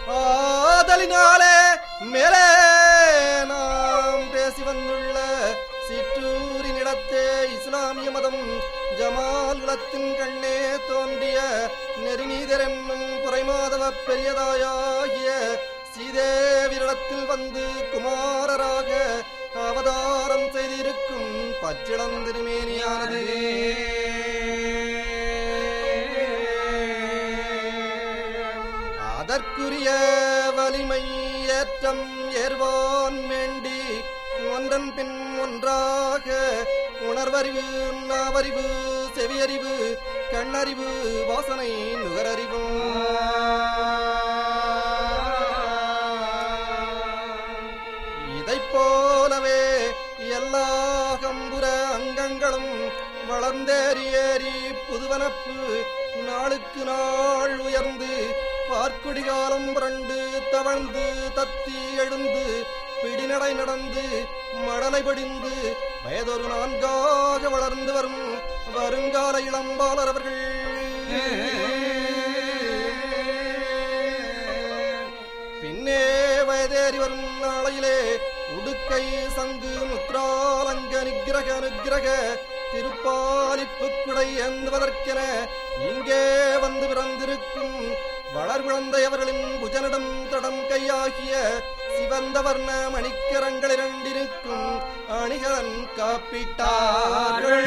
ஆதலினாலே மேலே நாம் பேசி வந்துள்ள சிற்றூரினிடத்தே இஸ்லாமிய மதம் ஜமால் குலத்தின் கண்ணே தோன்றிய நெறிநீதர் என்னும் குறைமாதவ பெரியதாயாகிய சீதேவிரிடத்தில் வந்து குமாரராக அவதாரம் செய்திருக்கும் பச்சிளந்திருமேனியானது அதற்குரிய வலிமை ஏற்றம் ஏர்வான் வேண்டி ஒன்றன் பின் ஒன்றாக உணர்வறிவு நாவறிவு செவியறிவு கண்ணறிவு வாசனை நுகரறிவும் இதைப் போலவே எல்லா கம்புர அங்கங்களும் வளர்ந்தேறி ஏறி புதுவனப்பு நாளுக்கு நாள் உயர்ந்து பார்க்குடிகாலம் புரண்டு தவழ்ந்து தத்தி எழுந்து பிடிநடை நடந்து மடலை படிந்து வயதொரு நான்காக வளர்ந்து வரும் வருங்கால இளம்பாளர் அவர்கள் பின்னே வயதேறி வரும் நாளையிலே உடுக்கை சங்கு முத்ராலங்க நிகிரக அனுகிரக திருப்பாலிப்பு குடை ஏந்துவதற்கென இங்கே வந்து பிறந்திருக்கும் வளர்குழந்தை அவர்களின் புஜனிடம் தடம் கையாகிய சிவந்த வர்ண மணிக்கரங்கள் இரண்டிருக்கும் அணிகலன் காப்பிட்டார்கள்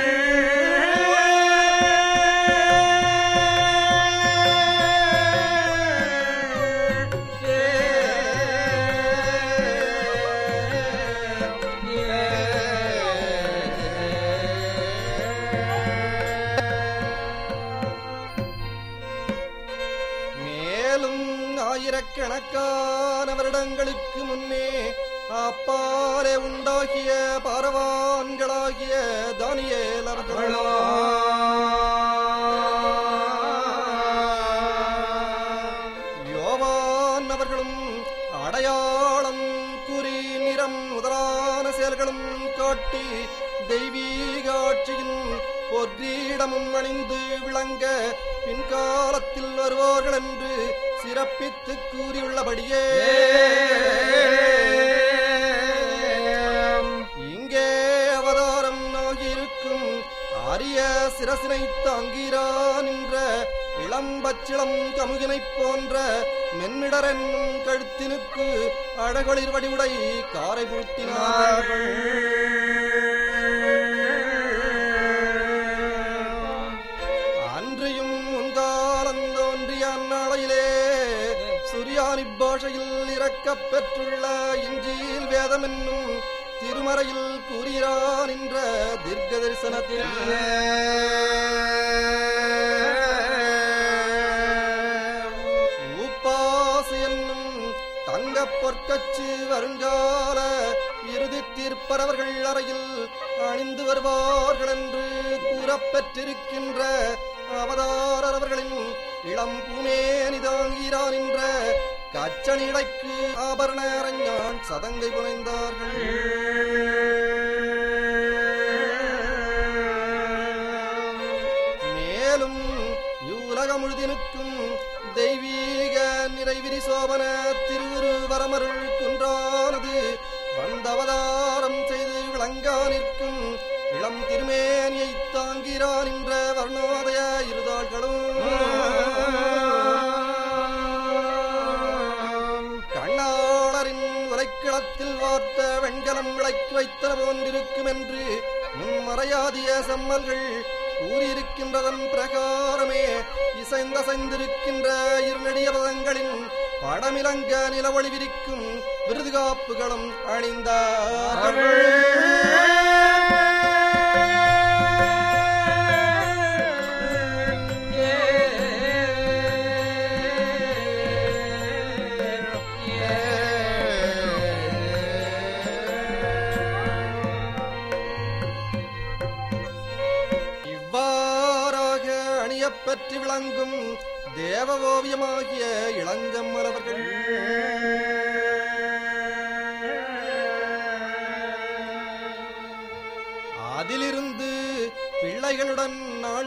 மேலும் ஆயிரக்கணக்கான வருடங்களுக்கு முன்னே அப்பாலே உண்டாகிய பாரவான்களாகிய தானியேல் அவர்களோ யோவான் அவர்களும் அடையாளம் குறி நிறம் முதலான செயல்களும் காட்டி தெய்வீக ஆட்சியின் பொற்கிரீடமும் அணிந்து விளங்க பின்காலத்தில் வருவார்கள் என்று சிறப்பித்து கூறியுள்ளபடியே இங்கே அவதாரம் ஆகியிருக்கும் அரிய சிரசினை தாங்கிறான் என்ற இளம்பச்சிளம் கமுகினைப் போன்ற மென்னிடர் என்னும் கழுத்தினுக்கு அழகொளிர் வடிவுடை காரை பூட்டினார்கள் அன்றியும் முன்காலம் தோன்றிய அந்நாளையிலே சுரியானி பாஷையில் இறக்கப் பெற்றுள்ள இஞ்சியில் வேதம் என்னும் திருமறையில் கூறுகிறான் என்ற தீர்க்க தரிசனத்தில் ஊப்பாசு என்னும் தங்கப் பொற்கச்சு வருங்கால இறுதி தீர்ப்பரவர்கள் அறையில் அணிந்து வருவார்கள் என்று கூறப்பெற்றிருக்கின்ற அவதாரர் அவர்களின் இளம் பூமேனி தாங்கிறான் என்ற கச்சனிடைக்கு ஆபரண அரஞ்சான் சதங்கை புனைந்தார்கள் மேலும் யூலக முழுதினுக்கும் தெய்வீக நிறைவிரி சோபன திருவுரு வரமருள் குன்றானது வந்தவதாரம் செய்து விளங்கா நிற்கும் இளம் திருமேனியை தாங்கிறான் என்ற வர்ணோதய இருதாள்களும் கண்ணாளரின் உரைக்கிளத்தில் வார்த்த வெண்கலம் விளக்கி வைத்தன போன்றிருக்கும் என்று முன்மறையாதிய செம்மல்கள் கூறியிருக்கின்றதன் பிரகாரமே இசைந்தசைந்திருக்கின்ற இருநடிய பதங்களின் படமிலங்க நிலவொளி விரிக்கும் விருதுகாப்புகளும் அணிந்தார்கள் இவ்வாறாக அணியப்பெற்று விளங்கும் தேவ ஓவியமாகிய இளஞ்சம்மலவர்கள் அதிலிருந்து பிள்ளைகளுடன்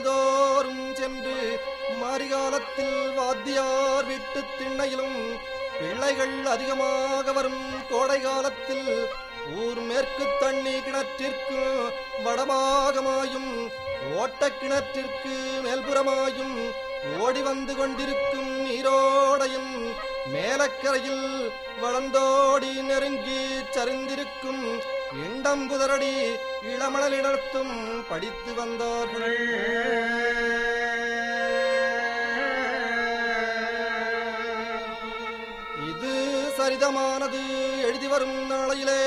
நாள்தோறும் சென்று மாரிகாலத்தில் வாத்தியார் வீட்டு திண்ணையிலும் பிள்ளைகள் அதிகமாக வரும் கோடை காலத்தில் ஊர் மேற்கு தண்ணி கிணற்றிற்கு வடபாகமாயும் ஓட்ட கிணற்றிற்கு மேல்புறமாயும் ஓடி வந்து கொண்டிருக்கும் நீரோடையும் மேலக்கரையில் வளர்ந்தோடி நெருங்கி சரிந்திருக்கும் இண்டம்புதரடி இளமணலிடத்தும் படித்து வந்தார்கள் இது சரிதமானது எழுதி வரும் நாளையிலே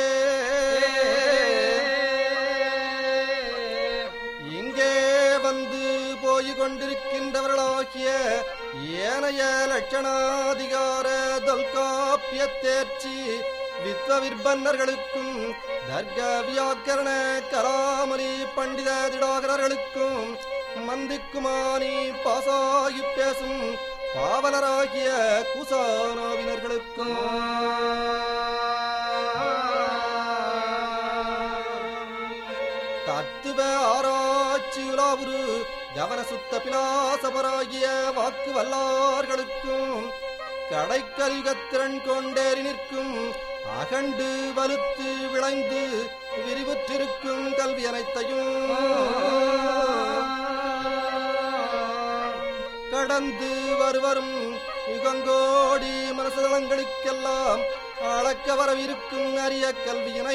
இங்கே வந்து போய் கொண்டிருக்கின்றவர்களாகிய ஏனைய லட்சணாதிகார தொல்காப்பிய தேர்ச்சி வித்வ விற்பன்னர்களுக்கும் தர்க்க வியாக்கரண கலாமலி பண்டித திடாகரர்களுக்கும் மந்திக்குமானி பாசாகி பேசும் பாவலராகிய குசானாவினர்களுக்கும் தத்துவ ஆராய்ச்சியுலாவுரு கவன சுத்த பிலாசபராகிய வாக்கு வல்லார்களுக்கும் கடைக்கல்கத்திறன் கொண்டேறி நிற்கும் அகண்டு வலுத்து விளைந்து விரிவுற்றிருக்கும் கல்வி அனைத்தையும் கடந்து வருவரும் யுகங்கோடி மனசதளங்களுக்கெல்லாம் அளக்க வரவிருக்கும் அரிய கல்வியினை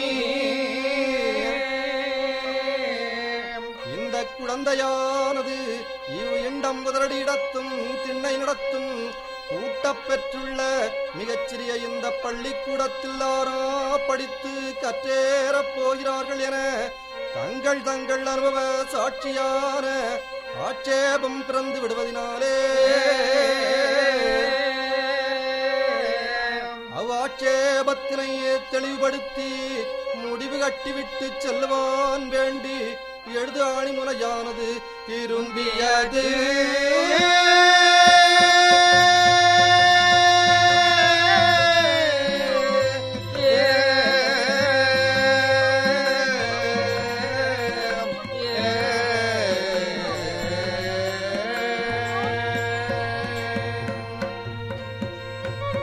இந்த குழந்தையானது இவ் இண்டம் முதலடி இடத்தும் திண்ணை நடத்தும் கூட்டப் பெற்றுள்ள மிகச்சிறிய இந்த பள்ளிக்கூடத்தில் ஆரா படித்து கற்றேறப் போகிறார்கள் என தங்கள் தங்கள் அனுபவ சாட்சியான ஆட்சேபம் பிறந்து விடுவதினாலே அவ்வாட்சேபத்தினை தெளிவுபடுத்தி முடிவு கட்டிவிட்டு செல்லுவான் வேண்டி எழுது ஆணிமுனையானது திரும்பியது